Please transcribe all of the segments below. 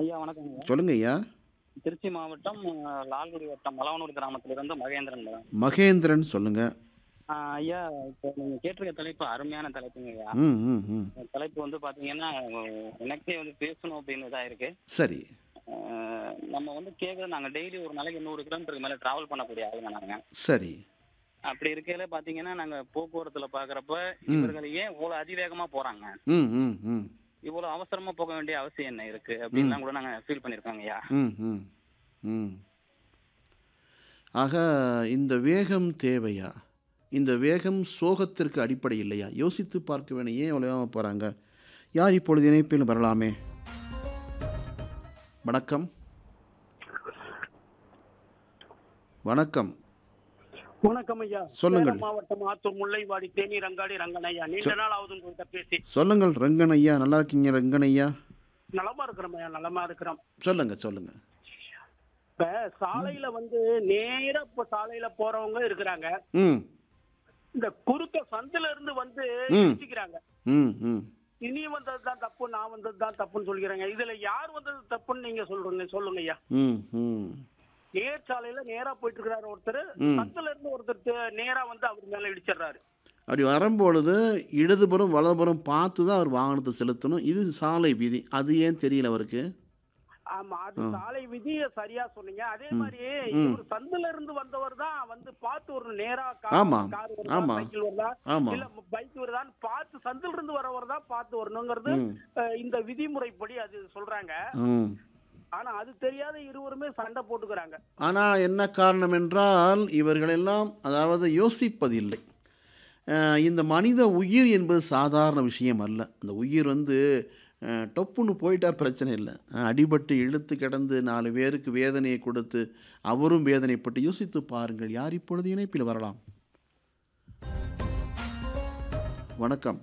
ஐயா வணக்கங்க சொல்லுங்க ஐயா திருச்சி மாவட்டம் அஹ், லால்குடி வட்டம் மலவனூர் கிராமத்திலிருந்து மகேந்திரன் மேடம் மகேந்திரன் சொல்லுங்க ஆஹ், ஐயா இப்போ நீங்க கேட்டிருக்க தலைப்பு அருமையான தலைப்புங்க ஐயா ம் ம் ம் இந்த தலைப்பு வந்து பாத்தீங்கன்னா அஹ், எனக்கே வந்து பேசணும் அப்படின்னு இதா இருக்கு சரி அஹ், நம்ம வந்து கேட்கறது நாங்க டெய்லி ஒரு நாளைக்கு நூறு கிலோமீட்டருக்கு மேல டிராவல் பண்ணக்கூடிய ஆளுங்க நாங்க சரி அப்படி இருக்கையில பாத்தீங்கன்னா நாங்க போக்குவரத்துல பாக்குறப்ப இவர்கள் ஏன் இவ்வளவு அதிவேகமா போறாங்க ம் ம் ம் இவ்வளவு அவசரமா போக வேண்டிய அவசியம் என்ன இருக்கு அப்படின்லாம் கூட நாங்க ஃபீல் பண்ணிருக்கோங்க ஐயா ம் ம் ம் ஆக இந்த வேகம் தேவையா இந்த வேகம் சோகத்திற்கு அடிப்படை இல்லையா யோசித்து பார்க்க வேணும் ஏன் இவ்வளோ போகிறாங்க யார் இப்பொழுது இணைப்பில் வரலாமே வணக்கம் வணக்கம் வணக்கம் ஐயா சொல்லுங்கள். சேலம் மாவட்டம் ஆத்தூர் முல்லைவாடி தேனி ரங்காடி ரங்கனையா நீண்ட நாள் ஆகுது உங்கள்கிட்ட பேசி சொல்லுங்கள் ரங்கன் ஐயா நல்லா இருக்கீங்க ரங்கன் ஐயா நலமா இருக்கிறோம் ஐயா நலமா இருக்கிறோம் சொல்லுங்க சொல்லுங்க இப்ப சாலையில வந்து நேரா இப்ப சாலையில போறவங்க இருக்கிறாங்க ம் இந்த குறுக்க சந்துல இருந்து வந்து ம். இடிச்சுக்கிறாங்க ம் ம் இனி வந்தது தான் தப்பு நான் வந்தது தான் தப்புன்னு சொல்லிக்கிறாங்க இதுல யார் வந்தது தப்புன்னு நீங்க சொல்றீங்க சொல்லுங்க ஐயா ம் ம் நேர் சாலையில நேரா போயிட்டு இருக்கிறாரு ஒருத்தர் ம். சந்துல இருந்து ஒருத்தர் தே- நேரா வந்து அவர் மேல இடிச்சிடுறாரு அப்படி வரும்பொழுது இடதுபுறம் வலதுபுறம் பார்த்து தான் அவர் வாகனத்தை செலுத்தணும் இது சாலை விதி அது ஏன் தெரியல அவருக்கு ஆமா அது சாலை விதிய சரியா சொன்னீங்க அதே மாதிரி ம். இவர் சந்துல இருந்து வந்தவர் தான் வந்து பார்த்து ஒரு நேரா ஆமா. கார் வருதா ஆமா. சைக்கிள் வருதா ஆமாம் இல்ல பைக் வருதான்னு பார்த்து சந்தில இருந்து வரவர் தான் பார்த்து வரணுங்கிறது ம் அஹ், இந்த விதிமுறைப்படி அது சொல்றாங்க ம் ஆனா அது தெரியாத இருவருமே சண்டை போட்டுக்கிறாங்க ஆனால் என்ன காரணம் என்றால் இவர்களெல்லாம் அதாவது யோசிப்பதில்லை அஹ், இந்த மனித உயிர் என்பது சாதாரண விஷயம் அல்ல இந்த உயிர் வந்து அஹ், டொப்புன்னு போயிட்டா பிரச்சனை இல்லை அஹ், அடிபட்டு இழுத்து கிடந்து நாலு பேருக்கு வேதனையை கொடுத்து அவரும் வேதனைப்பட்டு யோசித்து பாருங்கள் யார் இப்பொழுது இணைப்பில் வரலாம் வணக்கம்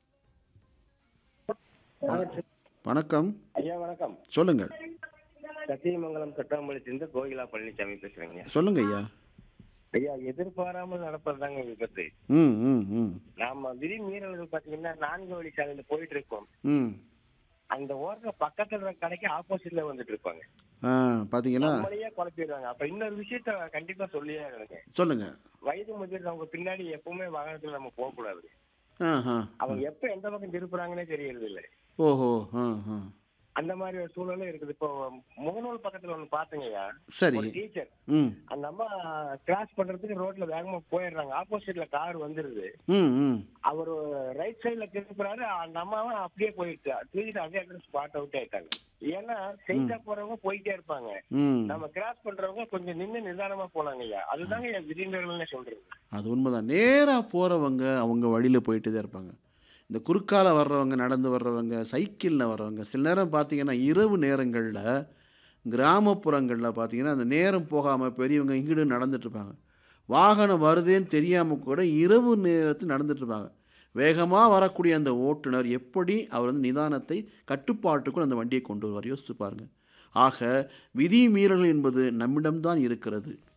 வணக்கம் ஐயா வணக்கம் சொல்லுங்கள் சத்தியமங்கலம் தொட்டாம்பலத்திலிருந்து கோகிலா பழனிசாமி பேசுறேங்க சொல்லுங்க ஐயா ஐயா எதிர்பாராமல் நடப்பதுதாங்க விபத்து ம் ம் ம் நாம விதி மீறல்கள் பாத்தீங்கன்னா நான்கு வழி சாலையில போயிட்டு இருக்கோம் ம் அந்த ஓரத்துல பக்கத்துல இருக்க கடைக்கு ஆப்போசிட்ல வந்துட்டு இருப்பாங்க ஆ பார்த்தீங்களா நம்மளையே குழப்பிடுவாங்க அப்ப இன்னொரு விஷயத்த கண்டிப்பா சொல்லியே ஆகணுங்க சொல்லுங்க வயது முதிர்ந்தவங்க பின்னாடி எப்பவுமே வாகனத்துல நம்ம போக கூடாது ஆ ஆ அவங்க எப்ப எந்த பக்கம் திருப்புறாங்கன்னே தெரியறது இல்ல ஓஹோ ஆ ஆ அந்த மாதிரி ஒரு சூழலும் இருக்குது இப்போ முகநூல் பக்கத்துல ஒண்ணு பாத்துங்கய்யா சரி ஒரு டீச்சர் ம் அந்த அம்மா கிராஸ் பண்றதுக்கு ரோட்ல வேகமா போயிடுறாங்க ஆப்போசிட்ல கார் வந்துருது ம் ம் அவர் ரைட் சைடுல திருப்புறாரு அந்த அம்மாவும் அப்படியே போயிடுச்சு திருச்சிட்டு அதே இடத்துல ஸ்பாட் அவுட் ஆயிட்டாங்க ஏன்னா செய்தா போறவங்க போயிட்டே இருப்பாங்க ம் நம்ம கிராஸ் பண்றவங்க கொஞ்சம் நின்னு நிதானமா போனாங்க ஐயா அதுதாங்க என் விதிமுறைகள்னு சொல்றது அது உண்மைதான் நேராக போகிறவங்க அவங்க வழியில் போயிட்டு தான் இருப்பாங்க இந்த குறுக்கால வர்றவங்க நடந்து வர்றவங்க சைக்கிளில் வர்றவங்க சில நேரம் பார்த்தீங்கன்னா இரவு நேரங்களில் கிராமப்புறங்களில் பார்த்தீங்கன்னா அந்த நேரம் போகாமல் பெரியவங்க இங்கிட்டு நடந்துட்டு இருப்பாங்க வாகனம் வருதேன்னு தெரியாமல் கூட இரவு நேரத்தில் நடந்துட்டு இருப்பாங்க வேகமாக வரக்கூடிய அந்த ஓட்டுநர் எப்படி அவர் வந்து நிதானத்தை கட்டுப்பாட்டுக்குள் அந்த வண்டியை கொண்டு வருவார் யோசித்து பாருங்கள் ஆக விதி மீறல் என்பது நம்மிடம்தான் இருக்கிறது